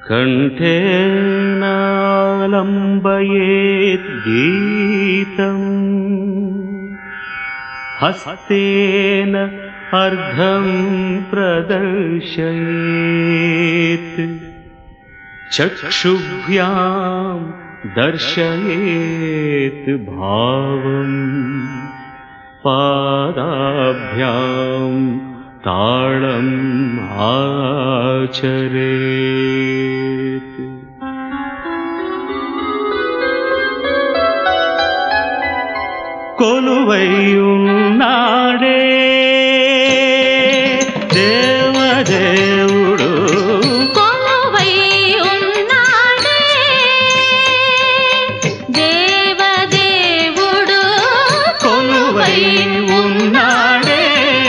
कण्ठेनालम्बयेद्गीतम् हस्तेन अर्धं प्रदर्शयेत् चक्षुभ्यां दर्शयेत् भावम् पादाभ्यां ताळम् आचरेत् కొలువైయున్నాడే దేవదేవుడు కొలువై ఉన్నాడే దేవదేవుడు కొలువై ఉన్నాడే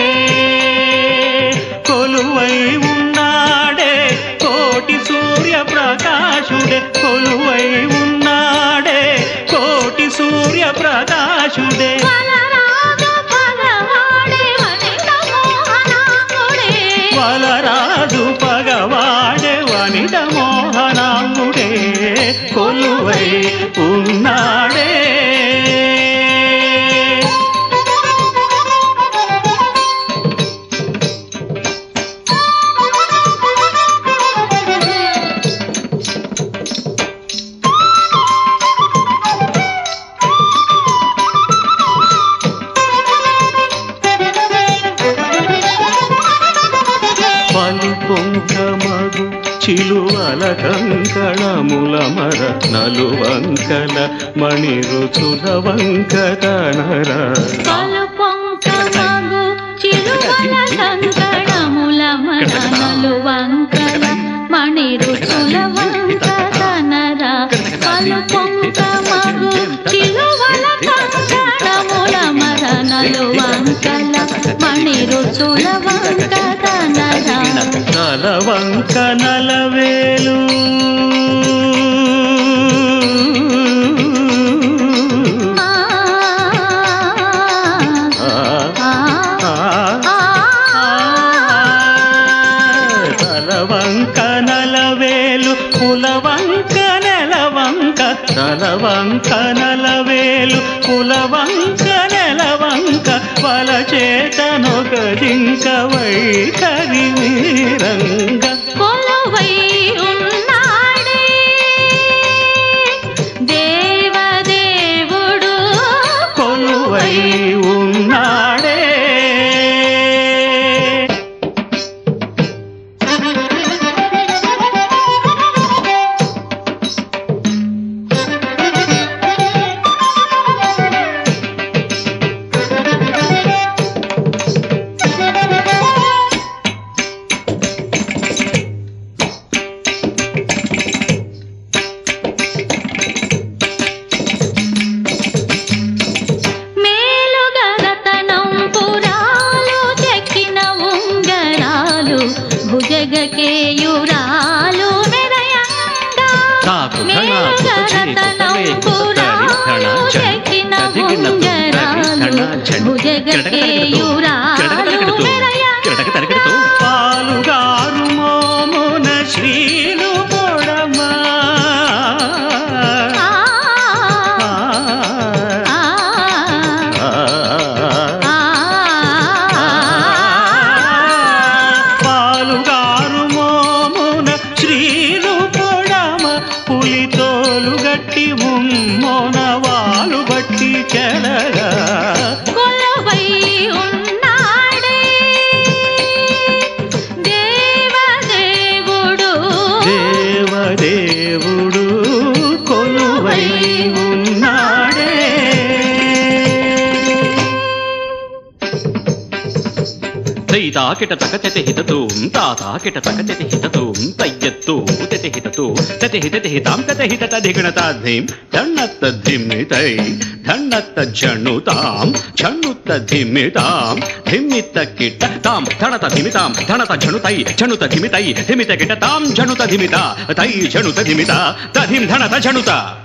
కొలువై ఉన్నాడే కోటి సూర్య ప్రకాశుడే కొలువై ఉన్నాడే కోటి సూర్య ప్రకాశుడే వలరాజు పగవాడే వనిత మోహనాంగుడే వలరాజు పగవాడే వనిత మోహనాంగుడే కొలువై ఉన్నాడే పలు పొంకమగు చిలువల కంకణముల మర నలువంకల మణి రుచుల వంకతనర పలు పొంకమగు చిలువల కంకణముల మరణలు వంకల మణి రుచుల వంకతనర పలు పొంకమగు చిలువల కంకణముల మరణలు వంకల మణి రుచుల వంకతనర తల వంక నలవేలు ఆ ఆ, ఆ ఆ, తలవంక నలవేలు కులవంక నెలవంక తలవంక నలవేలు కులవంక నెలవంక వల చేతనొక జింక వైఖరి మీరంగ కొలువై ఉన్నాడే దేవదేవుడు కొలువై ఉన్నాడే మేలుగరతనం పురాలు చెక్కిన ఉంగరాలు భుజగకేయురాలు మెరయంగా తాకు ఘన మేలుగరతనం పురాలు చెక్కిన ఉంగరాలు భుజగకేయురాలు మెరయంగా పాలుగారు మోమున శ్రీలు పొడమా ఆ ఆ ఆ పాలుగారు మోమున శ్రీలు పొడమ పులితోలు గట్టి ఉమ్మోన వాలు బట్టి చెలగా కొలువై ఉన్నాడే దేవదేవుడు దేవదేవుడు కొలువై ఉన్నాడే తైతాకిట తకచతి హితతూం తాతాకిట తకచతి హితతూం తయ్యత్తు తతి హితతు తతి హితతి హితాం తత హితత ధిగణతాధిం ధన్నత్త ధిమ్మితై ధన్నత్త జణుతాం ఝణుత్త ధిమ్మితాం ధిమ్మిత్త కిట తాం ధణత ధిమితాం ధణత ఝణుతై ఝణుత ధిమితై ధిమిత కిట తాం ఝణుత ధిమిత తై ఝణుత ధిమిత తధిం ధణత ఝణుత